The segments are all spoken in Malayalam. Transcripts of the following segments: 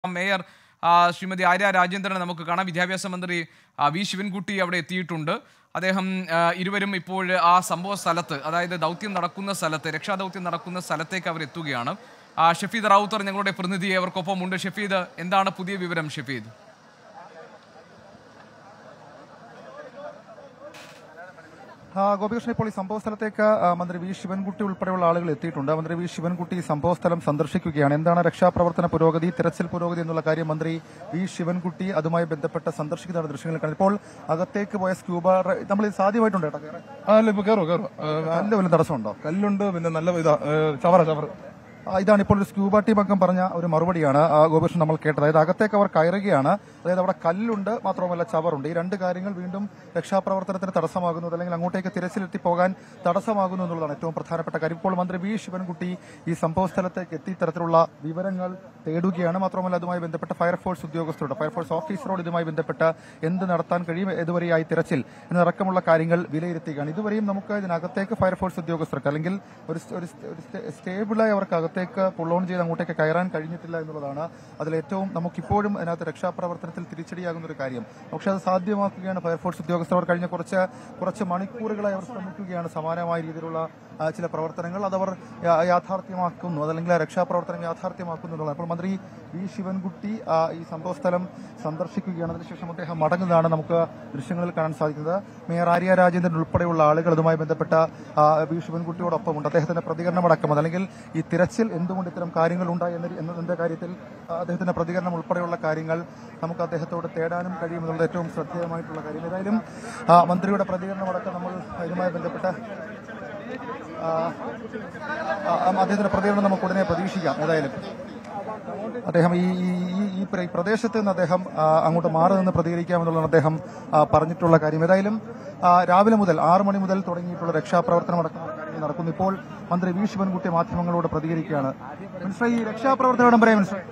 മേയർ ആ, ശ്രീമതി ആര്യ രാജേന്ദ്രനെ നമുക്ക് കാണാം വിദ്യാഭ്യാസ മന്ത്രി ആ, വി ശിവൻകുട്ടി അവിടെ എത്തിയിട്ടുണ്ട് അദ്ദേഹം ആ, ഇരുവരും ഇപ്പോൾ ആ സംഭവ സ്ഥലത്ത് അതായത് ദൗത്യം നടക്കുന്ന സ്ഥലത്ത് രക്ഷാദൗത്യം നടക്കുന്ന സ്ഥലത്തേക്ക് അവർ എത്തുകയാണ് ആ, ഷഫീദ് റാവുത്തർ ഞങ്ങളുടെ പ്രതിനിധി അവർക്കൊപ്പം ഉണ്ട് ഷഫീദ് എന്താണ് പുതിയ വിവരം ഷഫീദ് ആ, ഗോപികൃഷ്ണൻ ഇപ്പോൾ ഈ സംഭവ സ്ഥലത്തേക്ക് ആ, മന്ത്രി വി ശിവൻകുട്ടി ഉൾപ്പെടെയുള്ള ആളുകൾ എത്തിയിട്ടുണ്ട് മന്ത്രി വി ശിവൻകുട്ടി ഈ സംഭവ സ്ഥലം സന്ദർശിക്കുകയാണ് എന്താണ് രക്ഷാപ്രവർത്തന പുരോഗതി തിരച്ചിൽ പുരോഗതി എന്നുള്ള കാര്യം മന്ത്രി വി ശിവൻകുട്ടി അതുമായി ബന്ധപ്പെട്ട സന്ദർശിക്കുന്ന ദൃശ്യങ്ങൾ കാണും ഇപ്പോൾ അകത്തേക്ക് പോയ സ്ക്യൂബ റ- നമ്മൾ ഇത് സാധ്യമായിട്ടുണ്ട് കേട്ടോ കയറാൻ. ആ അല്ല ഇപ്പൊ കയറും കയറും നല്ല വല്ല തടസ്സമുണ്ടോ കല്ലുണ്ട് പിന്നെ നല്ല ഇതാ ഏ, ചവറ ചവറ് ആ, ഇതാണ് ഇപ്പോൾ ഒരു സ്ക്യൂബ ടീം അംഗം പറഞ്ഞ ഒരു മറുപടിയാണ് ആ, ഗോപികൃഷ്ണൻ നമ്മൾ കേട്ടത് അതായത് അകത്തേക്ക് അവർ കയറുകയാണ് അതായത് അവിടെ കല്ലുണ്ട് മാത്രമല്ല ചവറുണ്ട് ഈ രണ്ട് കാര്യങ്ങൾ വീണ്ടും രക്ഷാപ്രവർത്തനത്തിന് തടസ്സമാകുന്നു അല്ലെങ്കിൽ അങ്ങോട്ടേക്ക് തിരച്ചിലെത്തി പോകാൻ തടസ്സമാകുന്നു എന്നുള്ളതാണ് ഏറ്റവും പ്രധാനപ്പെട്ട കാര്യം ഇപ്പോൾ മന്ത്രി വി ശിവൻകുട്ടി ഈ സംഭവ സ്ഥലത്തേക്ക് എത്തി ഇത്തരത്തിലുള്ള വിവരങ്ങൾ തേടുകയാണ് മാത്രമല്ല അതുമായി ബന്ധപ്പെട്ട ഫയർഫോഴ്സ് ഉദ്യോഗസ്ഥരോട് ഫയർഫോഴ്സ് ഓഫീസറോട് ഇതുമായി ബന്ധപ്പെട്ട എന്ത് നടത്താൻ കഴിയും ഇതുവരെയായി തിരച്ചിൽ എന്നടക്കമുള്ള കാര്യങ്ങൾ വിലയിരുത്തുകയാണ് ഇതുവരെയും നമുക്ക് ഇതിനകത്തേക്ക് ഫയർഫോഴ്സ് ഉദ്യോഗസ്ഥർക്ക് അല്ലെങ്കിൽ ഒരു സ്റ്റ- ഒരു സ്റ്റ- ഒരു സ്റ്റേ- സ്റ്റേബിളായി അവർക്ക് അകത്തേക്ക് പുൾ ഓൺ ചെയ്ത് അങ്ങോട്ടേക്ക് കയറാൻ കഴിഞ്ഞിട്ടില്ല എന്നുള്ളതാണ് അതിലേറ്റവും നമുക്കിപ്പോഴും അതിനകത്ത് രക്ഷാപ്രവർത്തനത്തിൽ തിരിച്ചടിയാകുന്ന ഒരു കാര്യം പക്ഷെ അത് സാധ്യമാക്കുകയാണ് ഫയർഫോഴ്സ് ഉദ്യോഗസ്ഥർ അവർ കഴിഞ്ഞ കുറച്ച് കുറച്ച് മണിക്കൂറുകളായി അവർ ശ്രമിക്കുകയാണ് സമാനമായ രീതിയിലുള്ള ആ, ചില പ്രവർത്തനങ്ങൾ അതവർ യാ- യാഥാർത്ഥ്യമാക്കുന്നു അതല്ലെങ്കിൽ ആ രക്ഷാപ്രവർത്തനം യാഥാർത്ഥ്യമാക്കുന്നു എന്നുള്ളതാണ് അപ്പോൾ മന്ത്രി വി ശിവൻകുട്ടി ആ, ഈ സംഭവ സ്ഥലം സന്ദർശിക്കുകയാണ് അതിനുശേഷം അദ്ദേഹം മടങ്ങുന്നതാണ് നമുക്ക് ദൃശ്യങ്ങളിൽ കാണാൻ സാധിക്കുന്നത് മേയർ ആര്യ രാജേന്ദ്രൻ ഉൾപ്പെടെയുള്ള ആളുകൾ അതുമായി ബന്ധപ്പെട്ട ആ, വി ശിവൻകുട്ടിയോടൊപ്പമുണ്ട് അദ്ദേഹത്തിന്റെ പ്രതികരണം അടക്കം അല്ലെങ്കിൽ ഈ തിരച്ചിൽ എന്തുകൊണ്ട് ഇത്തരം കാര്യങ്ങൾ ഉണ്ടായി എന്ന എന്നതിന്റെ കാര്യത്തിൽ ആ, അദ്ദേഹത്തിന്റെ പ്രതികരണം ഉൾപ്പെടെയുള്ള കാര്യങ്ങൾ നമുക്ക് അദ്ദേഹത്തോട് തേടാനും കഴിയുമെന്നുള്ള ഏറ്റവും ശ്രദ്ധേയമായിട്ടുള്ള കാര്യം ഏതായാലും ആ, മന്ത്രിയുടെ പ്രതികരണം അടക്കം നമ്മൾ ഇതുമായി ബന്ധപ്പെട്ട ആ, ആ, അദ്ദേഹത്തിന്റെ പ്രതികരണം നമുക്ക് ഉടനെ പ്രതീക്ഷിക്കാം ഏതായാലും അദ്ദേഹം ഈ ഈ- ഈ ഈ പ്ര- ഈ പ്രദേശത്ത് നിന്ന് അദ്ദേഹം ആ, അങ്ങോട്ട് മാറി നിന്ന് പ്രതികരിക്കാമെന്നുള്ളതാണ് അദ്ദേഹം ആ, പറഞ്ഞിട്ടുള്ള കാര്യം ഏതായാലും ആ, രാവിലെ മുതൽ ആറു മണി മുതൽ തുടങ്ങിയിട്ടുള്ള രക്ഷാപ്രവർത്തനം അടക്കമുള്ള കാര്യങ്ങൾ നടക്കുന്നു ഇപ്പോൾ മന്ത്രി വി ശിവൻകുട്ടി മാധ്യമങ്ങളോട് പ്രതികരിക്കുകയാണ് മനസ്സിലായി ഈ രക്ഷാപ്രവർത്തനം ഇടം പറയാം മനസ്സിലായി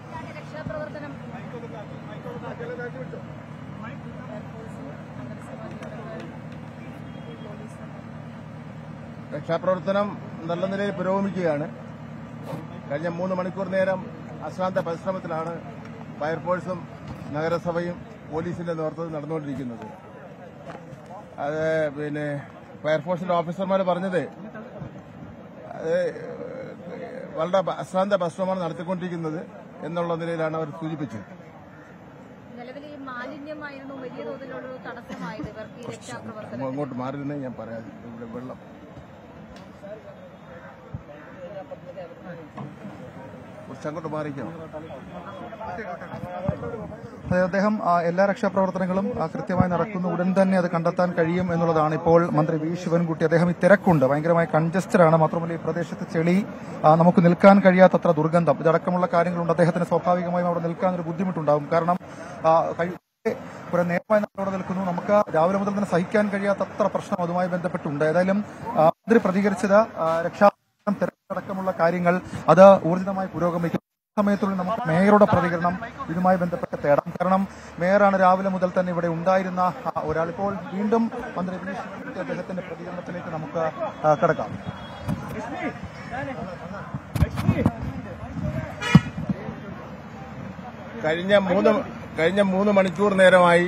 രക്ഷാപ്രവർത്തനം നല്ല നിലയിൽ പുരോഗമിക്കുകയാണ് കഴിഞ്ഞ മൂന്ന് മണിക്കൂർ നേരം അശ്രാന്ത പരിശ്രമത്തിലാണ് ഫയർഫോഴ്സും നഗരസഭയും പോലീസിന്റെ നേതൃത്വത്തിൽ നടന്നുകൊണ്ടിരിക്കുന്നത് അത് പിന്നെ ഫയർഫോഴ്സിന്റെ ഓഫീസർമാർ പറഞ്ഞത് അത് വളരെ അശ്രാന്ത പരിശ്രമമാണ് നടത്തിക്കൊണ്ടിരിക്കുന്നത് എന്നുള്ള നിലയിലാണ് അവർ സൂചിപ്പിച്ചത് നിലവിൽ ഈ മാലിന്യമായിരുന്നു വലിയ തോതിലുള്ള ഒരു തടസ്സമായത് ഇവർക്ക് ഈ രക്ഷാപ്രവർത്തനം അങ്ങോട്ട് മാറി നിന്നേ ഞാൻ പറയാം ഇവിടെ വെള്ളം കുറച്ചങ്ങോട്ട് മാറിക്കണം അതായത് അദ്ദേഹം ആ, എല്ലാ രക്ഷാപ്രവർത്തനങ്ങളും ആ, കൃത്യമായി നടക്കുന്നു ഉടൻ തന്നെ അത് കണ്ടെത്താൻ കഴിയും എന്നുള്ളതാണ് ഇപ്പോൾ മന്ത്രി വി ശിവൻകുട്ടി അദ്ദേഹം ഈ തിരക്കുണ്ട് ഭയങ്കരമായി കൺജസ്റ്റഡ് ആണ് മാത്രമല്ല ഈ പ്രദേശത്ത് ചെളി ആ, നമുക്ക് നിൽക്കാൻ കഴിയാത്തത്ര ദുർഗന്ധം ഇതടക്കമുള്ള കാര്യങ്ങളുണ്ട് അദ്ദേഹത്തിന് സ്വാഭാവികമായും അവിടെ നിൽക്കാൻ ഒരു ബുദ്ധിമുട്ടുണ്ടാകും കാരണം ആ, കഴി- കുറെ നേരമായി നമ്മൾ അവിടെ നിൽക്കുന്നു നമുക്ക് രാവിലെ മുതൽ തന്നെ സഹിക്കാൻ കഴിയാത്തത്ര പ്രശ്നം അതുമായി ബന്ധപ്പെട്ടുണ്ട് ഏതായാലും ആ, മന്ത്രി പ്രതികരിച്ചത് ആ, രക്ഷാപ്രവർത്തനം തിരക്കടക്കമുള്ള കാര്യങ്ങൾ അത് ഊർജിതമായി പുരോഗമിക്കും സമയത്തുള്ളിൽ നമുക്ക് മേയറുടെ പ്രതികരണം ഇതുമായി ബന്ധപ്പെട്ട് തേടാം കാരണം മേയറാണ് രാവിലെ മുതൽ തന്നെ ഇവിടെ ഉണ്ടായിരുന്ന ആ, ഒരാൾ ഇപ്പോൾ വീണ്ടും മന്ത്രി വി ശിവൻകുട്ടി അദ്ദേഹത്തിന്റെ പ്രതികരണത്തിലേക്ക് നമുക്ക് ആ, കിടക്കാം കഴിഞ്ഞ മൂന്ന് കഴിഞ്ഞ മൂന്ന് മണിക്കൂർ നേരമായി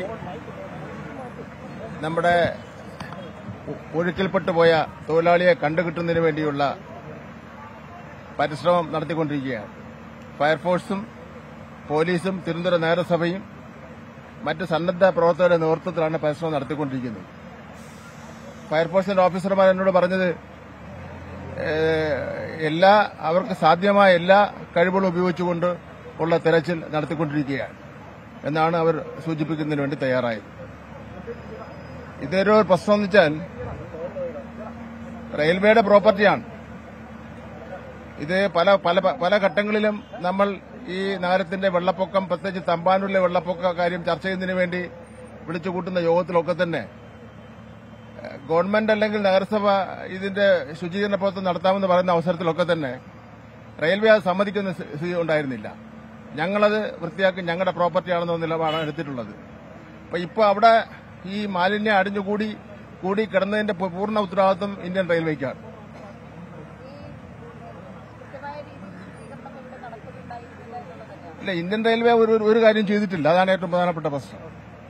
നമ്മുടെ ഒ- ഒഴുക്കിൽപ്പെട്ടു പോയ തൊഴിലാളിയെ കണ്ടുകിട്ടുന്നതിന് വേണ്ടിയുള്ള പരിശ്രമം നടത്തിക്കൊണ്ടിരിക്കുകയാണ് ഫയർഫോഴ്സും പോലീസും തിരുവനന്തപുരം നഗരസഭയും മറ്റ് സന്നദ്ധ പ്രവർത്തകരുടെ നേതൃത്വത്തിലാണ് പരിശ്രമം നടത്തിക്കൊണ്ടിരിക്കുന്നത് ഫയർഫോഴ്സിന്റെ ഓഫീസർമാർ എന്നോട് പറഞ്ഞത് ഏഹ്, എല്ലാ അവർക്ക് സാധ്യമായ എല്ലാ കഴിവുകളും ഉപയോഗിച്ചുകൊണ്ട് ഉള്ള തെരച്ചിൽ നടത്തിക്കൊണ്ടിരിക്കുകയാണ് എന്നാണ് അവർ സൂചിപ്പിക്കുന്നതിന് വേണ്ടി തയ്യാറായത് ഇതൊരു പ്രശ്നം എന്ന് വെച്ചാൽ റെയിൽവേയുടെ പ്രോപ്പർട്ടിയാണ് ഇത് പല പല പല ഘട്ടങ്ങളിലും നമ്മൾ ഈ നഗരത്തിന്റെ വെള്ളപ്പൊക്കം പ്രത്യേകിച്ച് തമ്പാനൂരിലെ വെള്ളപ്പൊക്ക കാര്യം ചർച്ച ചെയ്യുന്നതിന് വേണ്ടി വിളിച്ചു കൂട്ടുന്ന യോഗത്തിലൊക്കെ തന്നെ ഏഹ്, ഗവൺമെന്റ് അല്ലെങ്കിൽ നഗരസഭ ഇതിന്റെ ശുചീകരണ പ്രവർത്തനം നടത്താമെന്ന് പറയുന്ന അവസരത്തിലൊക്കെ തന്നെ റെയിൽവേ അത് സമ്മതിക്കുന്ന സ്ഥിതി ഉണ്ടായിരുന്നില്ല ഞങ്ങളത് വൃത്തിയാക്കി ഞങ്ങളുടെ പ്രോപ്പർട്ടിയാണെന്ന നിലപാടാണ് എടുത്തിട്ടുള്ളത് അപ്പൊ ഇപ്പൊ അവിടെ ഈ മാലിന്യം അടിഞ്ഞുകൂടി കൂടി കിടന്നതിന്റെ പൂ- പൂർണ്ണ ഉത്തരവാദിത്വം ഇന്ത്യൻ റെയിൽവേക്കാണ് കൃത്യമായ രീതിയിൽ ശുചീകരണം ഇവിടെ നടക്കുന്നുണ്ടായിരുന്നില്ല എന്നുള്ളത് തന്നെയാണ് ഇല്ല ഇന്ത്യൻ റെയിൽവേ ഒരു ഒരു കാര്യം ചെയ്തിട്ടില്ല അതാണ് ഏറ്റവും പ്രധാനപ്പെട്ട പ്രശ്നം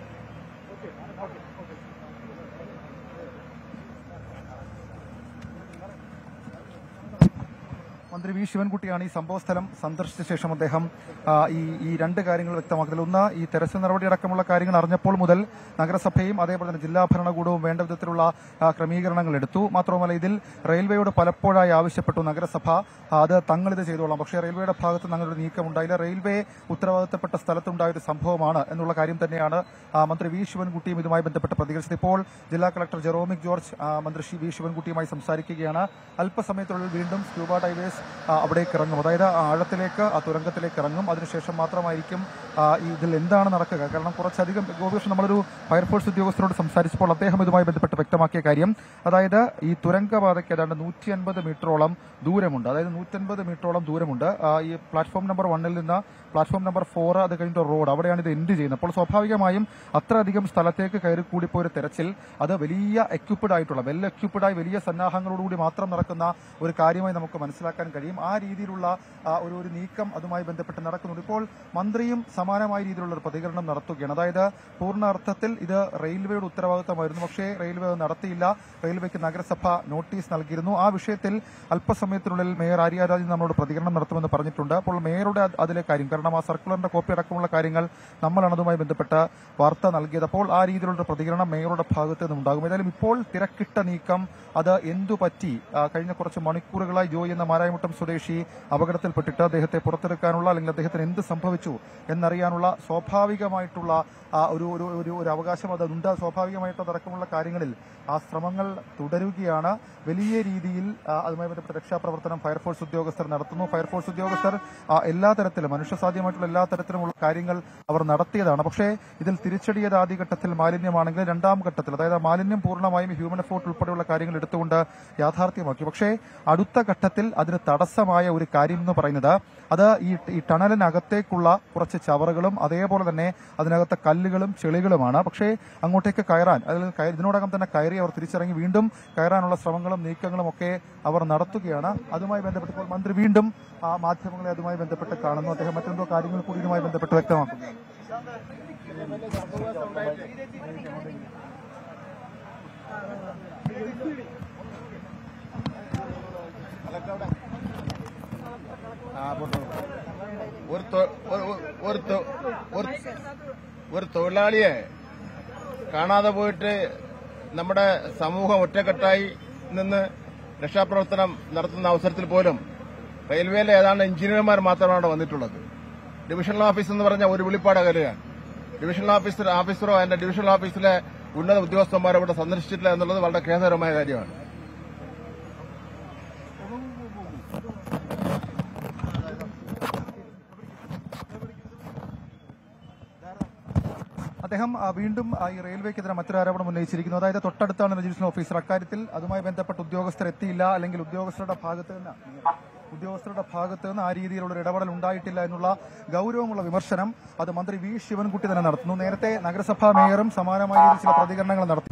മന്ത്രി വി ശിവൻകുട്ടിയാണ് ഈ സംഭവ സ്ഥലം സന്ദർശിച്ച ശേഷം അദ്ദേഹം ആ, ഈ ഈ രണ്ട് കാര്യങ്ങൾ വ്യക്തമാക്കുന്നത് ഒന്ന് ഈ തെരച്ചിൽ നടപടി അടക്കമുള്ള കാര്യങ്ങൾ അറിഞ്ഞപ്പോൾ മുതൽ നഗരസഭയും അതേപോലെ തന്നെ ജില്ലാ ഭരണകൂടവും വേണ്ട വിധത്തിലുള്ള ആ, ക്രമീകരണങ്ങൾ എടുത്തു മാത്രവുമല്ല ഇതിൽ റെയിൽവേയോട് പലപ്പോഴായി ആവശ്യപ്പെട്ടു നഗരസഭ ആ, അത് തങ്ങളിത് ചെയ്തോളാം പക്ഷേ റെയിൽവേയുടെ ഭാഗത്ത് നിന്ന് അങ്ങനെ ഒരു നീക്കമുണ്ടായില്ല റെയിൽവേ ഉത്തരവാദിത്തപ്പെട്ട സ്ഥലത്തുണ്ടായ ഒരു സംഭവമാണ് എന്നുള്ള കാര്യം തന്നെയാണ് ആ, മന്ത്രി വി ശിവൻകുട്ടിയും ഇതുമായി ബന്ധപ്പെട്ട് പ്രതികരിച്ചത് ഇപ്പോൾ ജില്ലാ കളക്ടർ ജെറോമിക് ജോർജ് ആ, മന്ത്രി ശ്രീ വി ശിവൻകുട്ടിയുമായി സംസാരിക്കുകയാണ് അല്പസമയത്തിനുള്ളിൽ വീണ്ടും സ്ക്യൂബ ഡൈവേഴ്സ് ആ, അവിടേക്ക് ഇറങ്ങും അതായത് ആ ആഴത്തിലേക്ക് ആ തുരങ്കത്തിലേക്ക് ഇറങ്ങും അതിനുശേഷം മാത്രമായിരിക്കും ആ, ഈ ഇതിൽ എന്താണ് നടക്കുക കാരണം കുറച്ചധികം ഗോപികൃഷ്ണൻ നമ്മളൊരു ഫയർഫോഴ്സ് ഉദ്യോഗസ്ഥരോട് സംസാരിച്ചപ്പോൾ അദ്ദേഹം ഇതുമായി ബന്ധപ്പെട്ട് വ്യക്തമാക്കിയ കാര്യം അതായത് ഈ തുരങ്കപാതയ്ക്ക് ഏതാണ്ട് നൂറ്റി അൻപത് മീറ്ററോളം ദൂരമുണ്ട് അതായത് നൂറ്റൻപത് മീറ്ററോളം ദൂരമുണ്ട് ആ, ഈ പ്ലാറ്റ്ഫോം നമ്പർ വണ്ണിൽ നിന്ന് പ്ലാറ്റ്ഫോം നമ്പർ ഫോർ അത് കഴിഞ്ഞിട്ട് റോഡ് അവിടെയാണ് ഇത് എൻഡ് ചെയ്യുന്നത് അപ്പോൾ സ്വാഭാവികമായും അത്രയധികം സ്ഥലത്തേക്ക് കയറി കൂടിപ്പോയ ഒരു തെരച്ചിൽ അത് വലിയ എക്യുപ്ഡ് ആയിട്ടുള്ള വെൽ എക്യുപ്ഡ് ആയി വലിയ സന്നാഹങ്ങളോടുകൂടി മാത്രം നടക്കുന്ന ഒരു കാര്യമായി നമുക്ക് മനസ്സിലാക്കാൻ കഴിയും ആ രീതിയിലുള്ള ആ, ഒരു ഒരു നീക്കം അതുമായി ബന്ധപ്പെട്ട് നടക്കുന്നുണ്ട് ഇപ്പോൾ മന്ത്രിയും സമാനമായ രീതിയിലുള്ള ഒരു പ്രതികരണം നടത്തുകയാണ് അതായത് പൂർണ്ണ അർത്ഥത്തിൽ ഇത് റെയിൽവേയുടെ ഉത്തരവാദിത്തമായിരുന്നു പക്ഷേ റെയിൽവേ അത് നടത്തിയില്ല റെയിൽവേക്ക് നഗരസഭ നോട്ടീസ് നൽകിയിരുന്നു ആ വിഷയത്തിൽ അല്പസമയത്തിനുള്ളിൽ മേയർ ആര്യാരാജൻ നമ്മളോട് പ്രതികരണം നടത്തുമെന്ന് പറഞ്ഞിട്ടുണ്ട് അപ്പോൾ മേയറുടെ അത് അതിലെ കാര്യം കാരണം ആ സർക്കുലറിന്റെ കോപ്പി അടക്കമുള്ള കാര്യങ്ങൾ നമ്മളാണ് അതുമായി ബന്ധപ്പെട്ട വാർത്ത നൽകിയത് അപ്പോൾ ആ രീതിയിലുള്ള പ്രതികരണം മേയറുടെ ഭാഗത്ത് നിന്നുണ്ടാകും ഏതായാലും ഇപ്പോൾ തിരക്കിട്ട നീക്കം അത് എന്തു പറ്റി ആ, കഴിഞ്ഞ കുറച്ച് മണിക്കൂറുകളായി ജോയി എന്ന മാരായമുട്ടം സ്വദേശി അപകടത്തിൽപ്പെട്ടിട്ട് അദ്ദേഹത്തെ പുറത്തെടുക്കാനുള്ള അല്ലെങ്കിൽ അദ്ദേഹത്തിന് എന്ത് സംഭവിച്ചു എന്നറിയാനുള്ള സ്വാഭാവികമായിട്ടുള്ള ആ, ഒരു ഒരു ഒരു ഒരു അവകാശം അതുണ്ട് സ്വാഭാവികമായിട്ട് അതടക്കമുള്ള കാര്യങ്ങളിൽ ആ ശ്രമങ്ങൾ തുടരുകയാണ് വലിയ രീതിയിൽ ആ, അതുമായി ബന്ധപ്പെട്ട രക്ഷാപ്രവർത്തനം ഫയർഫോഴ്സ് ഉദ്യോഗസ്ഥർ നടത്തുന്നു ഫയർഫോഴ്സ് ഉദ്യോഗസ്ഥർ ആ, എല്ലാ തരത്തിലും മനുഷ്യസാധ്യമായിട്ടുള്ള എല്ലാ തരത്തിലുമുള്ള കാര്യങ്ങൾ അവർ നടത്തിയതാണ് പക്ഷേ ഇതിൽ തിരിച്ചടിയത് ആദ്യഘട്ടത്തിൽ മാലിന്യമാണെങ്കിൽ രണ്ടാം ഘട്ടത്തിൽ അതായത് ആ മാലിന്യം പൂർണ്ണമായും ഹ്യൂമൻ എഫോർട്ട് ഉൾപ്പെടെയുള്ള കാര്യങ്ങൾ എടുത്തുകൊണ്ട് യാഥാർത്ഥ്യമാക്കി പക്ഷേ അടുത്ത ഘട്ടത്തിൽ അതിന് തടസ്സമായ ഒരു കാര്യം എന്ന് പറയുന്നത് അത് ഈ ഈ ടണലിനകത്തേക്കുള്ള കുറച്ച് ചവറുകളും അതേപോലെ തന്നെ അതിനകത്തെ കല്ലുകളും ചെളികളുമാണ് പക്ഷേ അങ്ങോട്ടേക്ക് കയറാൻ അതിൽ കയ- ഇതിനോടകം തന്നെ കയറി അവർ തിരിച്ചിറങ്ങി വീണ്ടും കയറാനുള്ള ശ്രമങ്ങളും നീക്കങ്ങളും ഒക്കെ അവർ നടത്തുകയാണ് അതുമായി ബന്ധപ്പെട്ട് ഇപ്പോൾ മന്ത്രി വീണ്ടും ആ മാധ്യമങ്ങളെ അതുമായി ബന്ധപ്പെട്ട് കാണുന്നു അദ്ദേഹം മറ്റെന്തോ കാര്യങ്ങൾ കൂടി ഇതുമായി ബന്ധപ്പെട്ട് വ്യക്തമാക്കുന്നു ആ, പോട്ടെ. ഒരു തൊ- ഒരു- ഒരു തൊ- ഒരു- ഒരു തൊഴിലാളിയെ കാണാതെ പോയിട്ട് നമ്മുടെ സമൂഹം ഒറ്റക്കെട്ടായി നിന്ന് രക്ഷാപ്രവർത്തനം നടത്തുന്ന അവസരത്തിൽ പോലും റെയിൽവേയിലെ ഏതാണ്ട് എഞ്ചിനീയർമാർ മാത്രമാണ് അവിടെ വന്നിട്ടുള്ളത് ഡിവിഷണൽ ഓഫീസ് എന്ന് പറഞ്ഞ ഒരു വിളിപ്പാട് അകലെയാണ് ഡിവിഷണൽ ഓഫീസർ ഓഫീസറോ അതിന്റെ ഡിവിഷണൽ ഓഫീസിലെ ഉന്നത ഉദ്യോഗസ്ഥന്മാരോ ഇവിടെ സന്ദർശിച്ചിട്ടില്ല എന്നുള്ളത് വളരെ ഖേദകരമായ കാര്യമാണ് അദ്ദേഹം ആ, വീണ്ടും ആ, ഈ റെയിൽവേക്കെതിരെ മറ്റൊരു ആരോപണം ഉന്നയിച്ചിരിക്കുന്നു അതായത് തൊട്ടടുത്താണ് രജിസ്ട്രേഷൻ ഓഫീസർ അക്കാര്യത്തിൽ അതുമായി ബന്ധപ്പെട്ട് ഉദ്യോഗസ്ഥർ എത്തിയില്ല അല്ലെങ്കിൽ ഉദ്യോഗസ്ഥരുടെ ഭാഗത്ത് നിന്ന് ഉദ്യോഗസ്ഥരുടെ ഭാഗത്ത് നിന്ന് ആ രീതിയിലുള്ള ഒരു ഇടപെടൽ ഉണ്ടായിട്ടില്ല എന്നുള്ള ഗൗരവമുള്ള വിമർശനം അത് മന്ത്രി വി ശിവൻകുട്ടി തന്നെ നടത്തുന്നു നേരത്തെ നഗരസഭാ മേയറും സമാനമായ രീതിയിൽ ചില പ്രതികരണങ്ങൾ നടത്തി